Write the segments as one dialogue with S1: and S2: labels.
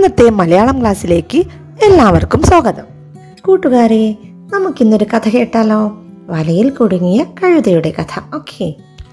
S1: ഇന്നത്തെ മലയാളം ക്ലാസ്സിലേക്ക് എല്ലാവർക്കും സ്വാഗതം കൂട്ടുകാരെ നമുക്കിന്നൊരു കഥ കേട്ടാലോ വലയിൽ കുടുങ്ങിയ കഴുതയുടെ കഥ ഓക്കെ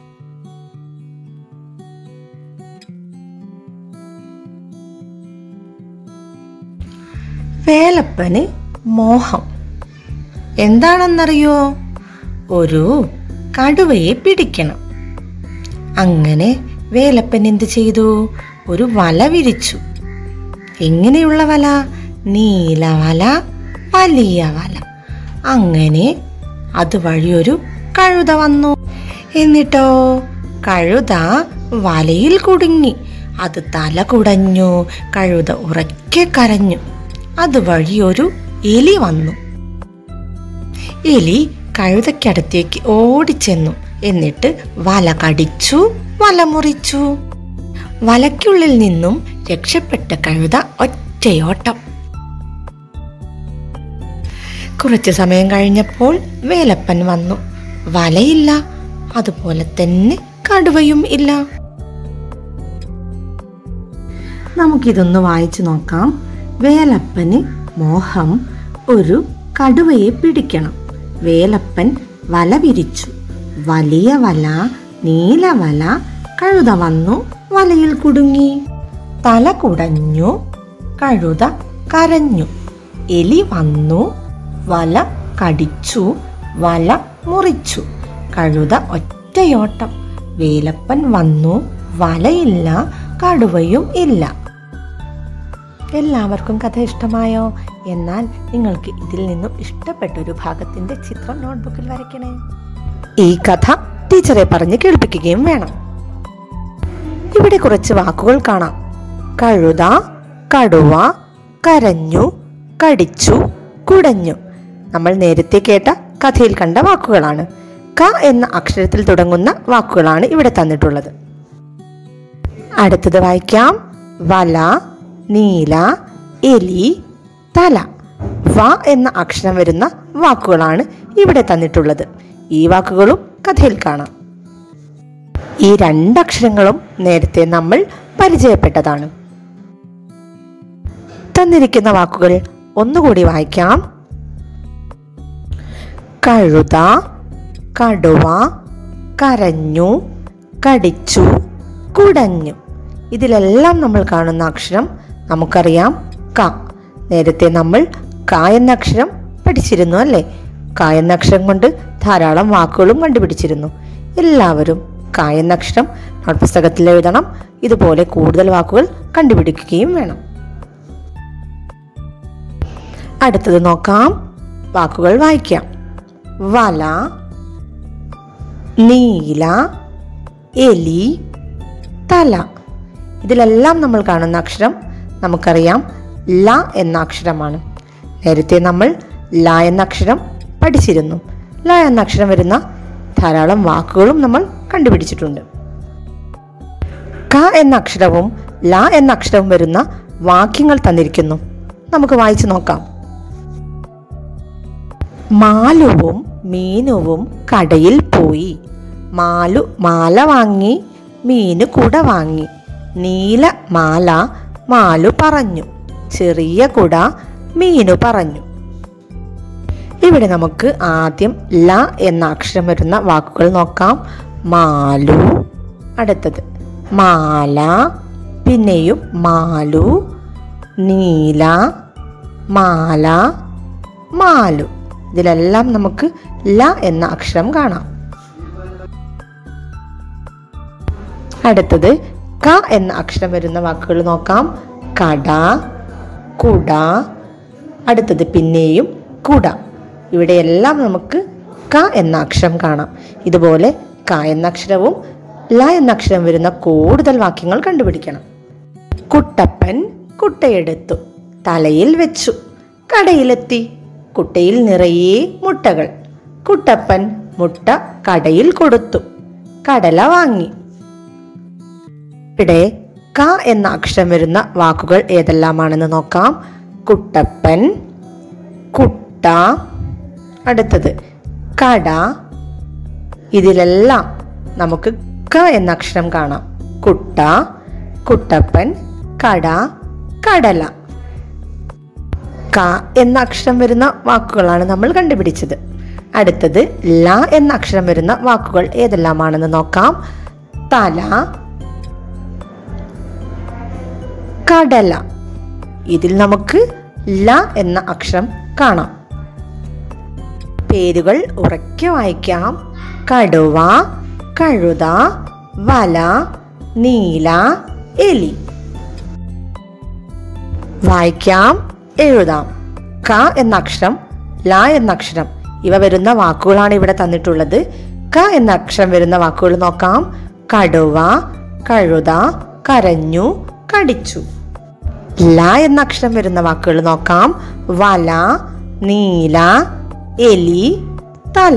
S1: വേലപ്പന് മോഹം എന്താണെന്നറിയോ ഒരു കടുവയെ പിടിക്കണം അങ്ങനെ വേലപ്പൻ എന്ത് ചെയ്തു ഒരു വല വിരിച്ചു എങ്ങനെയുള്ള വല നീല വല വലിയ വല അങ്ങനെ അതുവഴി ഒരു കഴുത വന്നു എന്നിട്ടോ കഴുത വലയിൽ കുടുങ്ങി അത് തല കുടഞ്ഞു കഴുത ഉറക്കെ കരഞ്ഞു അതുവഴി ഒരു എലി വന്നു എലി കഴുതയ്ക്കടുത്തേക്ക് ഓടിച്ചെന്നു എന്നിട്ട് വല കടിച്ചു വല മുറിച്ചു വലയ്ക്കുള്ളിൽ നിന്നും രക്ഷപ്പെട്ട കഴുത ഒറ്റയോട്ടം കുറച്ചു സമയം കഴിഞ്ഞപ്പോൾ വേലപ്പൻ വന്നു വലയില്ല അതുപോലെ തന്നെ കടുവയും ഇല്ല നമുക്കിതൊന്ന് വായിച്ചു നോക്കാം വേലപ്പന് മോഹം ഒരു കടുവയെ പിടിക്കണം വേലപ്പൻ വല വിരിച്ചു വലിയ വല നീല വല കഴുത വന്നു വലയിൽ കുടുങ്ങി തല കുടഞ്ഞു കഴുത കരഞ്ഞു എലി വന്നു വല കടിച്ചു വല മുറിച്ചു കഴുത ഒറ്റയോട്ടം വേലപ്പൻ വന്നു വലയില്ല കടുവയും ഇല്ല എല്ലാവർക്കും കഥ ഇഷ്ടമായോ എന്നാൽ നിങ്ങൾക്ക് ഇതിൽ നിന്നും ഇഷ്ടപ്പെട്ട ഒരു ഭാഗത്തിന്റെ ചിത്രം നോട്ട്ബുക്കിൽ വരയ്ക്കണേ ഈ കഥ ടീച്ചറെ പറഞ്ഞ് കേൾപ്പിക്കുകയും വേണം ഇവിടെ കുറച്ച് വാക്കുകൾ കാണാം കഴുത കടുവ കരഞ്ഞു കടിച്ചു കുടഞ്ഞു നമ്മൾ നേരത്തെ കേട്ട കഥയിൽ കണ്ട വാക്കുകളാണ് ക എന്ന അക്ഷരത്തിൽ തുടങ്ങുന്ന വാക്കുകളാണ് ഇവിടെ തന്നിട്ടുള്ളത് അടുത്തത് വായിക്കാം വല നീല എലി തല വ എന്ന അക്ഷരം വരുന്ന വാക്കുകളാണ് ഇവിടെ തന്നിട്ടുള്ളത് ഈ വാക്കുകളും കഥയിൽ കാണാം ഈ രണ്ടക്ഷരങ്ങളും നേരത്തെ നമ്മൾ പരിചയപ്പെട്ടതാണ് തന്നിരിക്കുന്ന വാക്കുകൾ ഒന്നുകൂടി വായിക്കാം കഴുത കടുവ കരഞ്ഞു കടിച്ചു കുടഞ്ഞു ഇതിലെല്ലാം നമ്മൾ കാണുന്ന അക്ഷരം നമുക്കറിയാം ക നേരത്തെ നമ്മൾ ക എന്ന അക്ഷരം പഠിച്ചിരുന്നു അല്ലേ ക എന്ന അക്ഷരം കൊണ്ട് ധാരാളം വാക്കുകളും കണ്ടുപിടിച്ചിരുന്നു എല്ലാവരും ക എന്ന അക്ഷരം നോട്ട് പുസ്തകത്തിൽ എഴുതണം ഇതുപോലെ കൂടുതൽ വാക്കുകൾ കണ്ടുപിടിക്കുകയും വേണം അടുത്തത് നോക്കാം വാക്കുകൾ വായിക്കാം വല നീല എലി തല ഇതിലെല്ലാം നമ്മൾ കാണുന്ന അക്ഷരം നമുക്കറിയാം ല എന്ന അക്ഷരമാണ് നേരത്തെ നമ്മൾ ല എന്ന അക്ഷരം പഠിച്ചിരുന്നു ല എന്ന അക്ഷരം വരുന്ന ധാരാളം വാക്കുകളും നമ്മൾ കണ്ടുപിടിച്ചിട്ടുണ്ട് ക എന്ന അക്ഷരവും ല എന്ന അക്ഷരവും വരുന്ന വാക്യങ്ങൾ തന്നിരിക്കുന്നു നമുക്ക് വായിച്ചു നോക്കാം മാലുവും മീനുവും കടയിൽ പോയി മാലു മാല വാങ്ങി മീന് കുട വാങ്ങി നീല മാല മാലു പറഞ്ഞു ചെറിയ കുട മീനു പറഞ്ഞു ഇവിടെ നമുക്ക് ആദ്യം ല എന്ന അക്ഷരം വരുന്ന വാക്കുകൾ നോക്കാം മാലു അടുത്തത് മാല പിന്നെയും മാലു നീല മാല മാലു ഇതിലെല്ലാം നമുക്ക് ല എന്ന അക്ഷരം കാണാം അടുത്തത് ക എന്ന അക്ഷരം വരുന്ന വാക്കുകൾ നോക്കാം കട കുട അടുത്തത് പിന്നെയും കുട ഇവിടെയെല്ലാം നമുക്ക് ക എന്ന അക്ഷരം കാണാം ഇതുപോലെ ക എന്ന അക്ഷരവും ല എന്ന അക്ഷരം വരുന്ന കൂടുതൽ വാക്യങ്ങൾ കണ്ടുപിടിക്കണം കുട്ടപ്പൻ കുട്ടയെടുത്തു തലയിൽ വെച്ചു കടയിലെത്തി കുട്ടയിൽ നിറയെ മുട്ടകൾ കുട്ടപ്പൻ മുട്ട കടയിൽ കൊടുത്തു കടല വാങ്ങി ഇവിടെ ക എന്ന അക്ഷരം വരുന്ന വാക്കുകൾ ഏതെല്ലാമാണെന്ന് നോക്കാം കുട്ടപ്പൻ കുട്ട അടുത്തത് കട ഇതിലെല്ലാം നമുക്ക് ക എന്ന അക്ഷരം കാണാം കുട്ട കുട്ടപ്പൻ കട കടല ക എന്ന അക്ഷരം വരുന്ന വാക്കുകളാണ് നമ്മൾ കണ്ടുപിടിച്ചത് അടുത്തത് ല എന്ന അക്ഷരം വരുന്ന വാക്കുകൾ ഏതെല്ലാമാണെന്ന് നോക്കാം തല കടല ഇതിൽ നമുക്ക് ല എന്ന അക്ഷരം കാണാം പേരുകൾ ഉറക്കെ വായിക്കാം കടുവ കഴുത വല നീല എലി വായിക്കാം എഴുതാം ക എന്ന അക്ഷരം ല എന്ന അക്ഷരം ഇവ വരുന്ന വാക്കുകളാണ് ഇവിടെ തന്നിട്ടുള്ളത് ക എന്ന അക്ഷരം വരുന്ന വാക്കുകൾ നോക്കാം കടുവ കഴുത കരഞ്ഞു കടിച്ചു ല എന്ന അക്ഷരം വരുന്ന വാക്കുകൾ നോക്കാം വല നീല എലി തല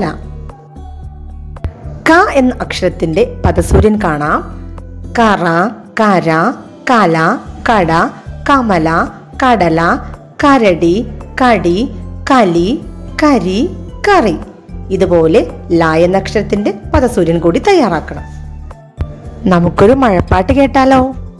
S1: ക എന്ന അക്ഷരത്തിന്റെ പദസൂര്യൻ കാണാം കറ കര കല കട കമല കടല കരടി കടി കലി കരി കറി ഇതുപോലെ ല എന്ന അക്ഷരത്തിന്റെ പദസൂര്യൻ കൂടി തയ്യാറാക്കണം നമുക്കൊരു മഴപ്പാട്ട് കേട്ടാലോ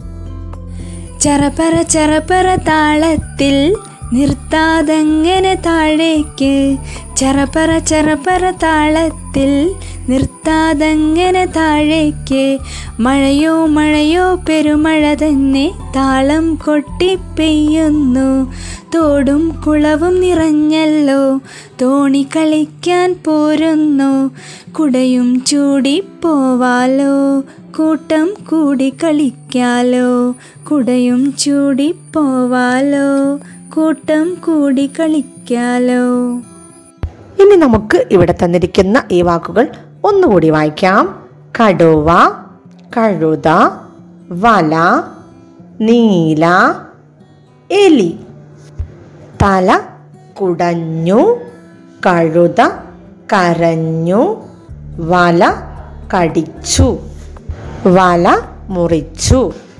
S2: ചറപറ ചറപറ താളത്തിൽ നിർത്താതങ്ങനെ താഴേക്ക് ചറപറ ചറപറ താളത്തിൽ നിർത്താതങ്ങനെ താഴേക്ക് മഴയോ മഴയോ പെരുമഴ തന്നെ താളം കൊട്ടി പെയ്യുന്നു തോടും കുളവും നിറഞ്ഞല്ലോ തോണി കളിക്കാൻ പോരുന്നു കുടയും ചൂടിപ്പോവാലോ കൂട്ടം കൂടി കളിക്കാലോ കുടയും ചൂടിപ്പോവാലോ കൂട്ടം കൂടി കളിക്കാലോ
S1: ഇനി നമുക്ക് ഇവിടെ തന്നിരിക്കുന്ന ഈ വാക്കുകൾ ഒന്നുകൂടി വായിക്കാം കടുവ കഴുത വല നീല എലി തല കുടഞ്ഞു കഴുത കരഞ്ഞു വല കടിച്ചു വല മുറിച്ചു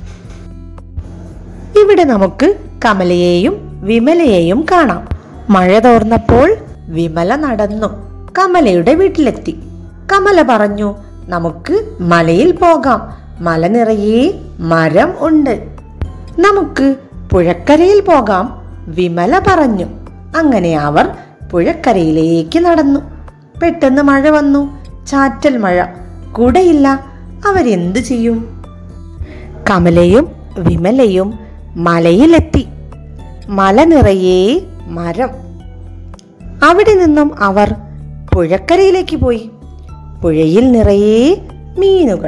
S1: ഇവിടെ നമുക്ക് കമലയെയും വിമലയെയും കാണാം മഴ തോർന്നപ്പോൾ വിമല നടന്നു കമലയുടെ വീട്ടിലെത്തി കമല പറഞ്ഞു നമുക്ക് മലയിൽ പോകാം മല നിറയെ മരം ഉണ്ട് നമുക്ക് പുഴക്കരയിൽ പോകാം വിമല പറഞ്ഞു അങ്ങനെ അവർ പുഴക്കരയിലേക്ക് നടന്നു പെട്ടെന്ന് മഴ വന്നു ചാറ്റൽ മഴ കുടയില്ല അവരെന്തു ചെയ്യും കമലയും വിമലയും മലയിലെത്തി മല നിറയെ മരം അവിടെ നിന്നും അവർ പുഴക്കരയിലേക്ക് പോയി പുഴയിൽ നിറയെ മീനുകൾ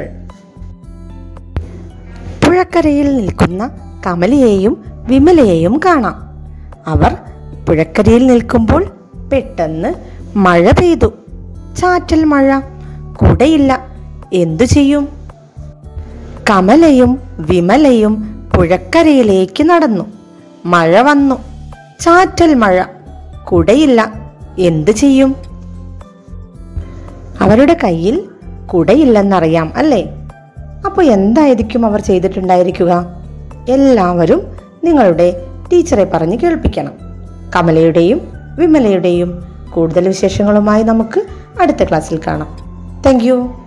S1: പുഴക്കരയിൽ നിൽക്കുന്ന കമലയെയും വിമലയെയും കാണാം അവർ പുഴക്കരയിൽ നിൽക്കുമ്പോൾ പെട്ടെന്ന് മഴ പെയ്തു ചാറ്റൽ മഴ കുടയില്ല എന്തു ചെയ്യും കമലയും വിമലയും പുഴക്കരയിലേക്ക് നടന്നു മഴ വന്നു ചാറ്റൽ മഴ കുടയില്ല എന്തു ചെയ്യും അവരുടെ കയ്യിൽ കുടയില്ലെന്നറിയാം അല്ലേ അപ്പോൾ എന്തായിരിക്കും അവർ ചെയ്തിട്ടുണ്ടായിരിക്കുക എല്ലാവരും നിങ്ങളുടെ ടീച്ചറെ പറഞ്ഞ് കേൾപ്പിക്കണം കമലയുടെയും വിമലയുടെയും കൂടുതൽ വിശേഷങ്ങളുമായി നമുക്ക് അടുത്ത ക്ലാസ്സിൽ കാണാം താങ്ക്